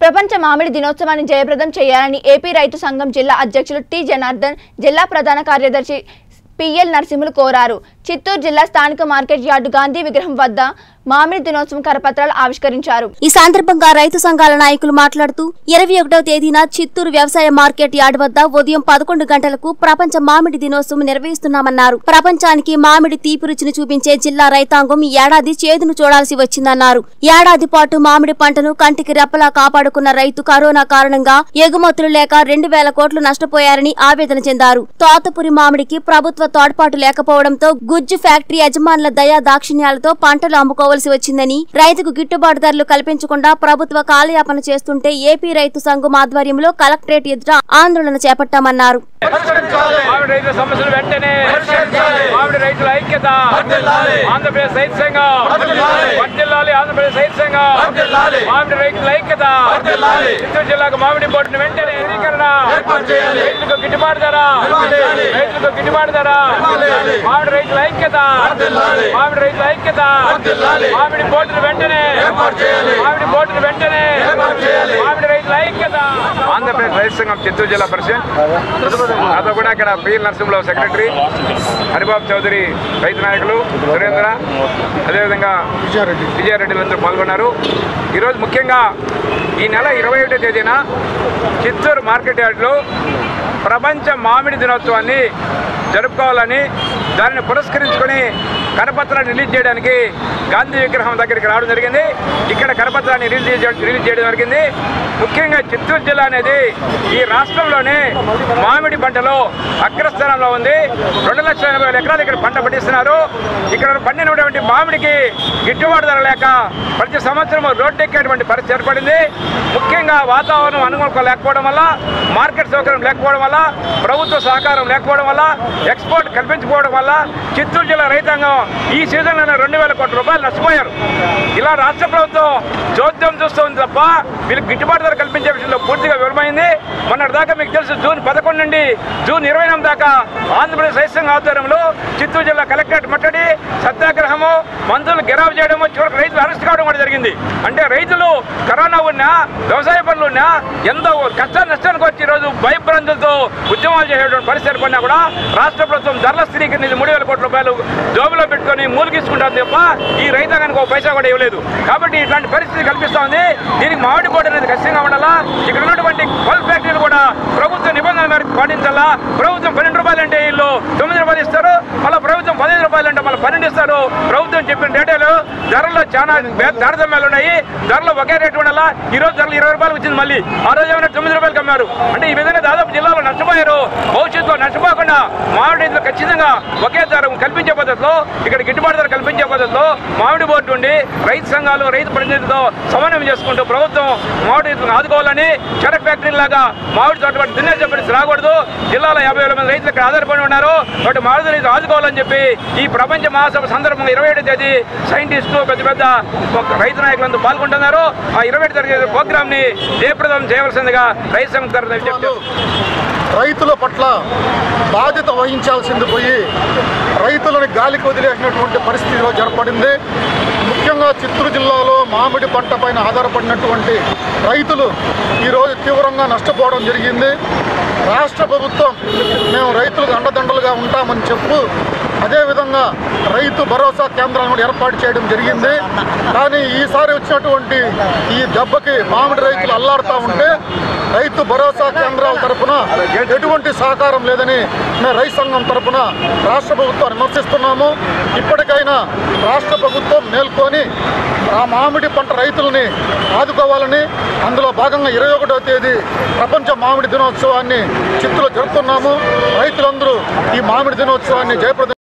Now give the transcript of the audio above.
ప్రపంచ మామిడి దినోత్సవాన్ని జయప్రదం చేయాలని ఏపీ రైతు సంఘం జిల్లా అధ్యక్షులు టి జనార్దన్ జిల్లా ప్రధాన కార్యదర్శి పిఎల్ నరసింహులు కోరారు చిత్తూరు జిల్లా స్థానిక మార్కెట్ యార్డు గాంధీ విగ్రహం వద్ద మామిడి దినోత్సవం కరపత్రాలు ఆవిష్కరించారు ఈ సందర్భంగా రైతు సంఘాల నాయకులు మాట్లాడుతూ ఇరవై ఒకటవ తేదీన చిత్తూరు వ్యవసాయ మార్కెట్ యార్డ్ వద్ద ఉదయం పదకొండు గంటలకు ప్రపంచ మామిడి దినోత్సవం నిర్వహిస్తున్నామన్నారు ప్రపంచానికి మామిడి తీపి రుచిని చూపించే జిల్లా రైతాంగం ఈ ఏడాది చేదును చూడాల్సి వచ్చిందన్నారు ఏడాది పాటు మామిడి పంటను కంటికి రెప్పలా కాపాడుకున్న రైతు కరోనా కారణంగా ఎగుమతులు లేక రెండు వేల కోట్లు నష్టపోయారని ఆవేదన చెందారు తోతపురి మామిడికి ప్రభుత్వ తోడ్పాటు లేకపోవడంతో గుజ్జు ఫ్యాక్టరీ యజమానుల దయా దాక్షిణ్యాలతో పంటలు అమ్ముకోవలసి వచ్చిందని రైతుకు గిట్టుబాటు ధరలు కల్పించకుండా ప్రభుత్వ కాలయాపన చేస్తుంటే ఏపీ రైతు సంఘం ఆధ్వర్యంలో కలెక్టరేట్ ఎదుట ఆందోళన చేపట్టామన్నారు మామిడి రైతుల సమస్యలు వెంటనే మామిడి రైతుల ఐక్యత ఆంధ్రప్రదేశ్ రైతు సంఘం వర్ధిల్లాలి ఆంధ్రప్రదేశ్ రైతు సంఘం మామిడి రైతుల ఐక్యత చిత్తూరు జిల్లాకు మామిడి బోర్డును వెంటనే స్థిరీకరణ రైతులకు గిట్టుబాటు ధర రైతులకు గిట్టుబాటు ధర మామిడి రైతుల ఐక్యత మామిడి రైతుల ఐక్యత మామిడి బోర్డును వెంటనే మామిడి బోర్డును వెంటనే మామిడి రైతుల ఐక్యత ఆంధ్రప్రదేశ్ రైతు సంఘం చిత్తూరు జిల్లా ప్రెసిడెంట్ నాతో కూడా ఇక్కడ పిఎల్ నరసింహరావు సెక్రటరీ హరిబాబు చౌదరి రైతు నాయకులు సురేంద్ర అదేవిధంగా విజయారెడ్డి విజయారెడ్డిలందరూ పాల్గొన్నారు ఈరోజు ముఖ్యంగా ఈ నెల ఇరవై ఒకటో తేదీన చిత్తూరు మార్కెట్ యార్డ్లో ప్రపంచ మామిడి దినోత్సవాన్ని జరుపుకోవాలని దానిని పురస్కరించుకొని కరపత్రాన్ని రిలీజ్ చేయడానికి గాంధీ విగ్రహం దగ్గరికి రావడం జరిగింది ఇక్కడ కరపత్రాన్ని రిలీజ్ చేయ- రిలీజ్ చేయడం జరిగింది ముఖ్యంగా చిత్తూరు జిల్లా అనేది ఈ రాష్ట్రంలోనే మామిడి పంటలో అగ్రస్థానంలో ఉంది రెండు లక్షల ఎనభై వేల ఎకరాలు ఇక్కడ పంట పండిస్తున్నారు ఇక్కడ పండినటువంటి మామిడికి గిట్టుబాటు ధర లేక ప్రతి సంవత్సరం రోడ్డెక్కేటువంటి పరిస్థితి ఏర్పడింది ముఖ్యంగా వాతావరణం అనుకూలం లేకపోవడం వల్ల మార్కెట్ సౌకర్యం లేకపోవడం వల్ల ప్రభుత్వ సహకారం లేకపోవడం వల్ల ఎక్స్పోర్ట్ కల్పించకపోవడం వల్ల చిత్తూరు జిల్లా రైతాంగం ఈ సీజన్లోనే రెండు వేల కోట్ల రూపాయలు నష్టపోయారు ఇలా రాష్ట్ర ప్రభుత్వం చోద్యం చూస్తుంది తప్ప వీళ్ళకి గిట్టుబాటు ధర కల్పించే విషయంలో పూర్తిగా వివరమైంది మొన్నటి దాకా మీకు తెలుసు జూన్ పదకొండు నుండి జూన్ ఇరవై ఎనిమిది దాకా ఆంధ్రప్రదేశ్ రైతు సంఘ ఆధ్వర్యంలో చిత్తూరు జిల్లా కలెక్టరేట్ ముట్టడి సత్యాగ్రహము మందులు గిరావు చేయడము చివరికి రైతులు అరెస్ట్ కావడం కూడా జరిగింది అంటే రైతులు కరోనా ఉన్నా వ్యవసాయ పనులు ఉన్నా ఎంతో కష్ట నష్టానికి వచ్చి ఈరోజు భయభ్రాంతులతో ఉద్యమాలు చేసేటువంటి పరిస్థితి ఏర్పడినా కూడా రాష్ట్ర ప్రభుత్వం ధరల స్థిరీకరణ మూడు వేల కోట్ల రూపాయలు జోబులో పెట్టుకొని మూలిగించుకుంటుంది తప్ప ఈ రైతాంగానికి ఒక పైసా కూడా ఇవ్వలేదు కాబట్టి ఇట్లాంటి పరిస్థితి కల్పిస్తా ఉంది దీనికి మామిడి బోర్డు అనేది ఖచ్చితంగా ఉండాలా ఇక్కడ ఉన్నటువంటి పల్ ఫ్యాక్టరీలు కూడా ప్రభుత్వ నిబంధనల మేరకు పాటించాలా ప్రభుత్వం పన్నెండు రూపాయలు అంటే వీళ్ళు తొమ్మిది రూపాయలు ఇస్తారు మళ్ళీ ప్రభుత్వం పదిహేను రూపాయలు అంటే మళ్ళీ పన్నెండు ఇస్తారు ప్రభుత్వం చెప్పిన రేటాలు ధరల్లో చాలా భే- తారతమ్యాలు ఉన్నాయి ధరలు ఒకే రేటు ఉండాలా ఈ రోజు ధరలు ఇరవై రూపాయలు వచ్చింది మళ్ళీ ఆ రోజు ఏమైనా తొమ్మిది రూపాయలు అమ్మారు అంటే ఈ విధంగా దాదాపు జిల్లాలో నష్టపోయారు భవిష్యత్తులో నష్టపోకుండా మామిడి రైతులు ఖచ్చితంగా ఒకే ధర కల్పించే పద్ధతిలో ఇక్కడ గిట్టుబాటు ధర కల్పించే పద్ధతిలో మామిడి బోర్డు ఉండి రైతు సంఘాలు రైతు ప్రతినిధులతో సమన్వయం చేసుకుంటూ ప్రభుత్వం మామిడి రైతులను ఆదుకోవాలని చెరకు ఫ్యాక్టరీ లాగా మామిడి తోట పట్టి దున్నేసే పరిస్థితి రాకూడదు జిల్లాలో యాభై వేల మంది రైతులు ఇక్కడ ఆధారపడి ఉన్నారు కాబట్టి మామిడి రైతులు ఆదుకోవాలని చెప్పి ఈ ప్రపంచ మహాసభ సందర్భంగా ఇరవై ఏడు తేదీ సైంటిస్టులు పెద్ద పెద్ద ఒక రైతు నాయకులందరూ పాల్గొంటున్నారు ఆ ఇరవై ఏడు తరగతి ప్రోగ్రామ్ ని జయప్రదం చేయవలసిందిగా రైతు సంఘం తరఫున విజ్ఞప్తి రైతుల పట్ల బాధ్యత వహించాల్సింది పోయి రైతులను గాలికి వదిలేసినటువంటి పరిస్థితి ఈరోజు ఏర్పడింది ముఖ్యంగా చిత్తూరు జిల్లాలో మామిడి పంట పైన ఆధారపడినటువంటి రైతులు ఈరోజు తీవ్రంగా నష్టపోవడం జరిగింది రాష్ట్ర ప్రభుత్వం మేము రైతులకు అండదండలుగా ఉంటామని చెప్పు అదేవిధంగా రైతు భరోసా కేంద్రాలను కూడా ఏర్పాటు చేయడం జరిగింది కానీ ఈసారి వచ్చినటువంటి ఈ దెబ్బకి మామిడి రైతులు అల్లాడుతూ ఉంటే రైతు భరోసా కేంద్రాల తరపున ఎటువంటి సహకారం లేదని మేము రైతు సంఘం తరపున రాష్ట్ర ప్రభుత్వాన్ని విమర్శిస్తున్నాము ఇప్పటికైనా రాష్ట్ర ప్రభుత్వం మేల్కొని ఆ మామిడి పంట రైతులని ఆదుకోవాలని అందులో భాగంగా ఇరవై ఒకటో తేదీ ప్రపంచ మామిడి దినోత్సవాన్ని చిత్తులో జరుపుతున్నాము రైతులందరూ ఈ మామిడి దినోత్సవాన్ని జయప్రదం